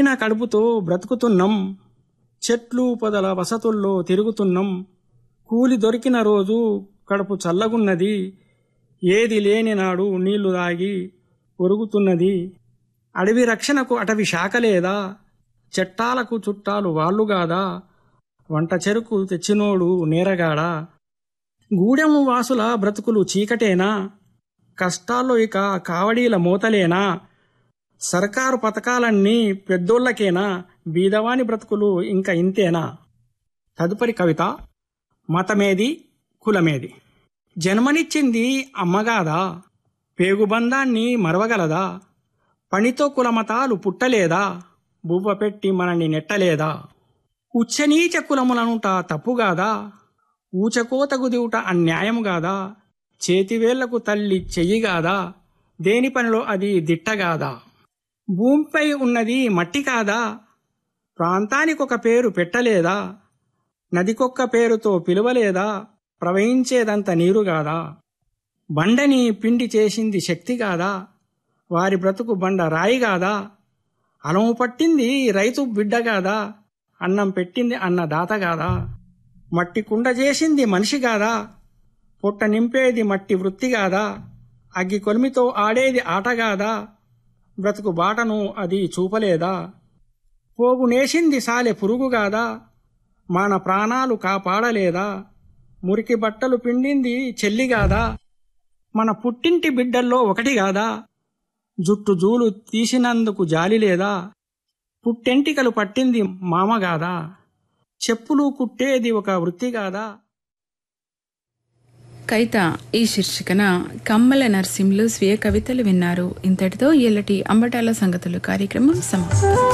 కడుపుతో బ్రతుకుతున్నాం చెట్లు పొదల వసతుల్లో తిరుగుతున్నాం కూలి దొరికిన రోజు కడుపు చల్లగున్నది ఏది లేని నాడు నీళ్లు తాగి ఒరుగుతున్నది అడవి రక్షణకు అటవి శాఖ లేదా చట్టాలకు చుట్టాలు వాళ్ళు గాదా వంట చెరుకు తెచ్చినోడు నేరగాడా గూడెము వాసుల బ్రతుకులు చీకటేనా కష్టాల్లో ఇక కావడీల మూతలేనా సర్కారు పథకాలన్నీ పెద్దోళ్ళకేనా బీదవాని బ్రతుకులు ఇంకా ఇంతేనా తదుపరి కవిత మతమేది కులమేది జన్మనిచ్చింది అమ్మగాదా పేగుబంధాన్ని మరవగలదా పనితో కులమతాలు పుట్టలేదా బువ్వ పెట్టి మనని నెట్టలేదా ఉచ్చనీచ కులములనుట తప్పుగాదా ఊచకోతకు దివుట అన్యాయముగాదా చేతివేళ్లకు తల్లి చెయ్యిగాదా దేని పనిలో అది దిట్టగాదా భూమిపై ఉన్నది మట్టి కాదా ప్రాంతానికొక పేరు పెట్టలేదా నదికొక్క పేరుతో పిలువలేదా ప్రవహించేదంత నీరుగాదా బండని పిండి చేసింది శక్తి కాదా వారి బ్రతుకు బండ రాయి కాదా అలము పట్టింది రైతు బిడ్డ కాదా అన్నం పెట్టింది అన్నదాత కాదా మట్టి కుండ చేసింది మనిషి కాదా పొట్ట నింపేది మట్టి వృత్తి కాదా అగ్గి కొలిమితో ఆడేది ఆటగాదా బ్రతుకు బాటను అది చూపలేదా పోగు నేసింది సాలె పురుగు కాదా మన ప్రాణాలు కాపాడలేదా మురికి బట్టలు పిండింది చెల్లి కాదా మన పుట్టింటి బిడ్డల్లో ఒకటి కాదా జుట్టు జూలు తీసినందుకు జాలి లేదా పుట్టెంటికలు పట్టింది మామగాదా చెప్పులు కుట్టేది ఒక వృత్తి కాదా కవిత ఈ శీర్షికన కమ్మల నర్సింలు స్వీయ కవితలు విన్నారు ఇంతటితో ఇల్లటి అంబటాల సంగతులు కార్యక్రమం సమాప్తం